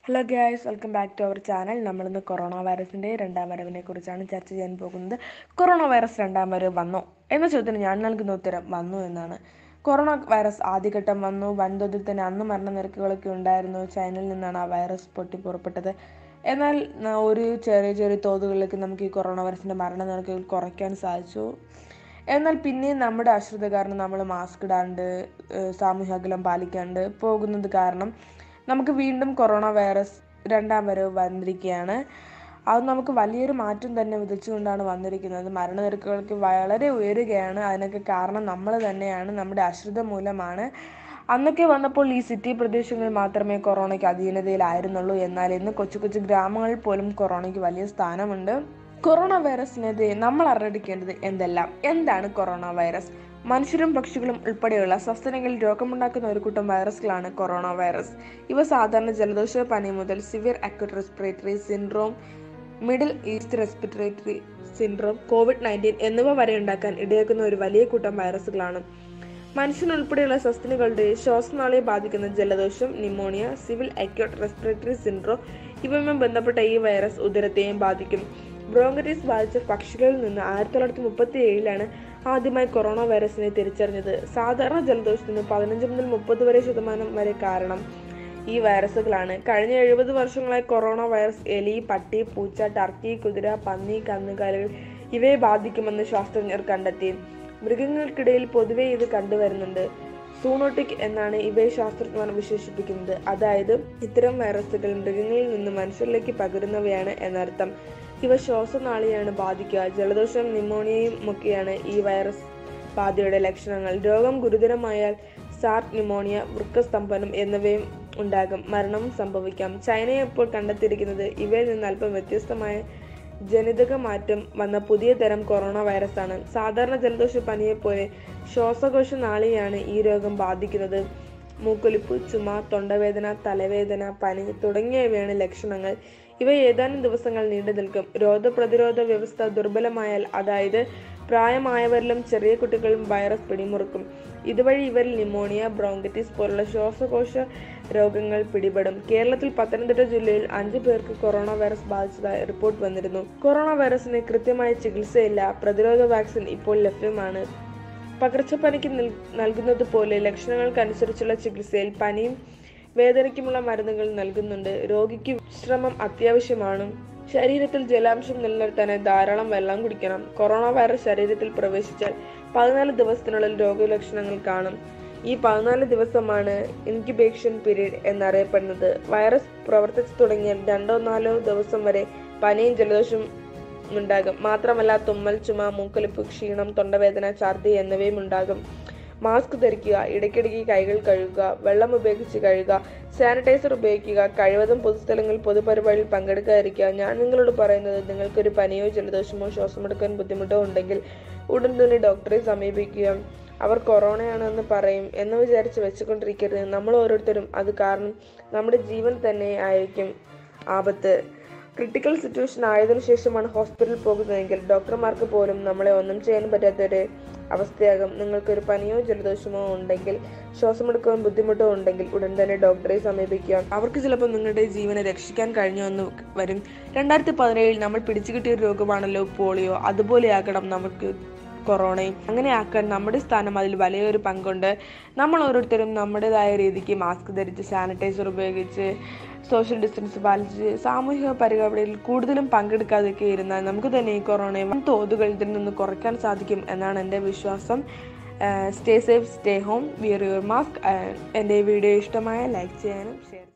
hello guys welcome back to our channel നമ്മളിന്ന് corona വൈറസിൻ്റെ രണ്ടാം വരവിനെ കുറിച്ചാണ് ചർച്ച ചെയ്യാൻ പോകുന്നത് കൊറോണ വൈറസ് രണ്ടാം വരവ് വന്നോ എന്ന ചോദ്യത്തിന് ഞാൻ നൽകുന്ന ഉത്തരം വന്നു എന്നാണ് കൊറോണ വൈറസ് ആദ്യഘട്ടം വന്നു വൻതോതിൽ തന്നെ അന്ന് മരണനിരക്കുകളൊക്കെ ഉണ്ടായിരുന്നു ചൈനയിൽ നിന്നാണ് ആ വൈറസ് പൊട്ടി പുറപ്പെട്ടത് എന്നാൽ ന- ഒരു ചെറിയ ചെറിയ തോതുകളിലേക്ക് നമുക്ക് ഈ കൊറോണ വൈറസിൻ്റെ മരണനിരക്കുകൾ കുറയ്ക്കാൻ സാധിച്ചു എന്നാൽ പിന്നെയും നമ്മുടെ അശ്രദ്ധ കാരണം നമ്മൾ മാസ്ക് ഇടാണ്ട് ഏഹ് സാമൂഹ്യ അകലം പാലിക്കാണ്ട് പോകുന്നത് കാരണം നമുക്ക് വീണ്ടും കൊറോണ വൈറസ് രണ്ടാം വരവ് വന്നിരിക്കുകയാണ് അത് നമുക്ക് വലിയൊരു മാറ്റം തന്നെ വിതച്ചുകൊണ്ടാണ് വന്നിരിക്കുന്നത് മരണനിരക്കുകൾക്ക് വളരെ ഉയരുകയാണ് അതിനൊക്കെ കാരണം നമ്മൾ തന്നെയാണ് നമ്മുടെ അശ്രദ്ധ മൂലമാണ് അന്നൊക്കെ വന്നപ്പോൾ ഈ സിറ്റി പ്രദേശങ്ങളിൽ മാത്രമേ കൊറോണയ്ക്ക് അധീനതയിലായിരുന്നുള്ളൂ എന്നാൽ ഇന്ന് കൊച്ചു കൊച്ചു ഗ്രാമങ്ങളിൽ പോലും കൊറോണയ്ക്ക് വലിയ സ്ഥാനമുണ്ട് കൊറോണ വൈറസിനെതിരെ നമ്മൾ അറിഞ്ഞിരിക്കേണ്ടത് എന്തെല്ലാം എന്താണ് കൊറോണ വൈറസ് മനുഷ്യരും പക്ഷികളും ഉൾപ്പെടെയുള്ള സസ്തനങ്ങളിൽ രോഗമുണ്ടാക്കുന്ന ഒരു കൂട്ടം വൈറസുകളാണ് കൊറോണ വൈറസ് ഇവ സാധാരണ ജലദോഷ പനി മുതൽ severe acute respiratory syndrome Middle East respiratory syndrome COVID nineteen എന്നിവ വരെ ഉണ്ടാക്കാൻ ഇടയാക്കുന്ന ഒരു വലിയ കൂട്ടം വൈറസുകളാണ് മനുഷ്യനുൾപ്പെടെയുള്ള സസ്തനികളുടെ ശ്വാസനാളിയെ ബാധിക്കുന്ന ജലദോഷം pneumonia civil acute respiratory syndrome ഇവയുമായി ബന്ധപ്പെട്ട ഈ വൈറസ് ഉദരത്തെയും ബാധിക്കും ബ്രോങ്കറ്റിസ് ബാധിച്ച പക്ഷികളിൽ നിന്ന് ആയിരത്തി തൊള്ളായിരത്തി മുപ്പത്തി ഏഴിലാണ് ആദ്യമായി കൊറോണ വൈറസിനെ തിരിച്ചറിഞ്ഞത് സാധാരണ ജലദോഷത്തിന് പതിനഞ്ച് മുതൽ മുപ്പത് വരെ ശതമാനം വരെ കാരണം ഈ വൈറസുകളാണ് കഴിഞ്ഞ എഴുപത് വർഷങ്ങളായി കൊറോണ വൈറസ് എലി പട്ടി പൂച്ച ടർക്കി കുതിര പന്നി കന്നുകാലികൾ ഇവയെ ബാധിക്കുമെന്ന് ശാസ്ത്രജ്ഞർ കണ്ടെത്തി മൃഗങ്ങൾക്കിടയിൽ പൊതുവെ ഇത് കണ്ടുവരുന്നുണ്ട് സൂണോട്ടിക് എന്നാണ് ഇവയെ ശാസ്ത്രജ്ഞർ വിശേഷിപ്പിക്കുന്നത് അതായത് ഇത്തരം വൈറസുകൾ മൃഗങ്ങളിൽ നിന്ന് മനുഷ്യരിലേക്ക് പകരുന്നവയാണ് എന്നർത്ഥം ഇവ ശ്വാസനാളിയാണ് ബാധിക്കുക ജലദോഷം ന്യൂമോണിയയും ഒക്കെയാണ് ഈ വൈറസ് ബാധയുടെ ലക്ഷണങ്ങൾ രോഗം ഗുരുതരമായാൽ സാർട്ട് ന്യൂമോണിയ വൃക്കസ്തംഭനം എന്നിവയും ഉണ്ടാകും മരണവും സംഭവിക്കാം ചൈനയെ ഇപ്പോൾ കണ്ടെത്തിയിരിക്കുന്നത് ഇവയിൽ നിന്ന് അല്പം വ്യത്യസ്തമായ ജനിതക മാറ്റം വന്ന പുതിയ തരം കൊറോണ വൈറസാണ് സാധാരണ ജലദോഷ പനിയെപ്പോലെ ശ്വാസകോശ നാളിയാണ് ഈ രോഗം ബാധിക്കുന്നത് മൂക്കൊലിപ്പ് ചുമ തൊണ്ടവേദന തലവേദന പനി തുടങ്ങിയവയാണ് ലക്ഷണങ്ങൾ ഇവ ഏതാനും ദിവസങ്ങൾ നീണ്ടു നിൽക്കും രോഗപ്രതിരോധ വ്യവസ്ഥ ദുർബലമായാൽ അതായത് പ്രായമായവരിലും ചെറിയ കുട്ടികളിലും വൈറസ് പിടിമുറുക്കും ഇതുവഴി ഇവരിൽ ന്യൂമോണിയ ബ്രോങ്കറ്റിസ് പോലുള്ള ശ്വാസകോശ രോഗങ്ങൾ പിടിപെടും കേരളത്തിൽ പത്തനംതിട്ട ജില്ലയിൽ അഞ്ചു പേർക്ക് കൊറോണ വൈറസ് ബാധിച്ചതായി റിപ്പോർട്ട് വന്നിരുന്നു കൊറോണ വൈറസിന് കൃത്യമായ ചികിത്സയില്ല പ്രതിരോധ വാക്സിൻ ഇപ്പോൾ ലഭ്യമാണ് പകർച്ചപ്പനിക്ക് നിൽ- നൽകുന്നത് പോലെ ലക്ഷണങ്ങൾക്കനുസരിച്ചുള്ള ചികിത്സയിൽ പനിയും വേദനയ്ക്കുമുള്ള മരുന്നുകൾ നൽകുന്നുണ്ട് രോഗിക്ക് വിശ്രമം അത്യാവശ്യമാണ് ശരീരത്തിൽ ജലാംശം നിലനിർത്താനായി ധാരാളം വെള്ളം കുടിക്കണം കൊറോണ വൈറസ് ശരീരത്തിൽ പ്രവേശിച്ചാൽ പതിനാല് ദിവസത്തിനുള്ളിൽ രോഗലക്ഷണങ്ങൾ കാണും ഈ പതിനാല് ദിവസമാണ് ഇൻക്യുബേഷൻ പീരീഡ് എന്നറിയപ്പെടുന്നത് വൈറസ് പ്രവർത്തിച്ചു തുടങ്ങിയാൽ രണ്ടോ നാലോ ദിവസം വരെ പനിയും ജലദോഷവും ഉണ്ടാകും മാത്രമല്ല തുമ്മൽ ചുമ മൂക്കൊലിപ്പ് ക്ഷീണം തൊണ്ടവേദന ഛർദി എന്നിവയും ഉണ്ടാകും മാസ്ക് ധരിക്കുക ഇടയ്ക്കിടയ്ക്ക് കൈകൾ കഴുകുക വെള്ളം ഉപയോഗിച്ച് കഴുകുക സാനിറ്റൈസർ ഉപയോഗിക്കുക കഴിവതും പൊതുസ്ഥലങ്ങളിൽ പൊതുപരിപാടിയിൽ പങ്കെടുക്കാതിരിക്കുക ഞാൻ നിങ്ങളോട് പറയുന്നത് നിങ്ങൾക്കൊരു പനിയോ ജലദോഷമോ ശ്വാസമെടുക്കാൻ ബുദ്ധിമുട്ടോ ഉണ്ടെങ്കിൽ ഉടൻ തന്നെ ഡോക്ടറെ സമീപിക്കുക അവർ കൊറോണയാണെന്ന് പറയും എന്ന് വിചാരിച്ച് വെച്ചുകൊണ്ടിരിക്കരുത് നമ്മൾ ഓരോരുത്തരും അത് കാരണം നമ്മുടെ ജീവൻ തന്നെ ആയിരിക്കും ആപത്ത് ക്രിട്ടിക്കൽ സിറ്റുവേഷൻ ആയതിനു ശേഷമാണ് ഹോസ്പിറ്റലിൽ പോകുന്നതെങ്കിൽ ഡോക്ടർമാർക്ക് പോലും നമ്മളെ ഒന്നും ചെയ്യാൻ പറ്റാത്തൊരു അവസ്ഥയാകും നിങ്ങൾക്കൊരു പനിയോ ജലദോഷമോ ഉണ്ടെങ്കിൽ ശ്വാസമെടുക്കാൻ ബുദ്ധിമുട്ടോ ഉണ്ടെങ്കിൽ ഉടൻ തന്നെ ഡോക്ടറെ സമീപിക്കുക അവർക്ക് ചിലപ്പോൾ നിങ്ങളുടെ ജീവനെ രക്ഷിക്കാൻ കഴിഞ്ഞു എന്ന് വരും രണ്ടായിരത്തി പതിനേഴിൽ നമ്മൾ പിടിച്ചു കിട്ടിയ ഒരു രോഗമാണല്ലോ പോളിയോ അതുപോലെയാകണം നമുക്ക് കൊറോണയും അങ്ങനെ ആക്കാൻ നമ്മുടെ സ്ഥാനം അതിൽ വലിയൊരു പങ്കുണ്ട് നമ്മൾ ഓരോരുത്തരും നമ്മുടേതായ രീതിക്ക് മാസ്ക് ധരിച്ച് സാനിറ്റൈസർ ഉപയോഗിച്ച് സോഷ്യൽ ഡിസ്റ്റൻസ് പാലിച്ച് സാമൂഹിക പരിപാടിയിൽ കൂടുതലും പങ്കെടുക്കാതൊക്കെ ഇരുന്നാൽ നമുക്ക് തന്നെ ഈ കൊറോണയെ വൻ തോതുകൾ ഇതിൽ നിന്ന് കുറയ്ക്കാൻ സാധിക്കും എന്നാണ് എൻ്റെ വിശ്വാസം stay safe stay home wear your mask എൻ്റെ വീഡിയോ ഇഷ്ടമായ ലൈക്ക് ചെയ്യാനും ഷെയർ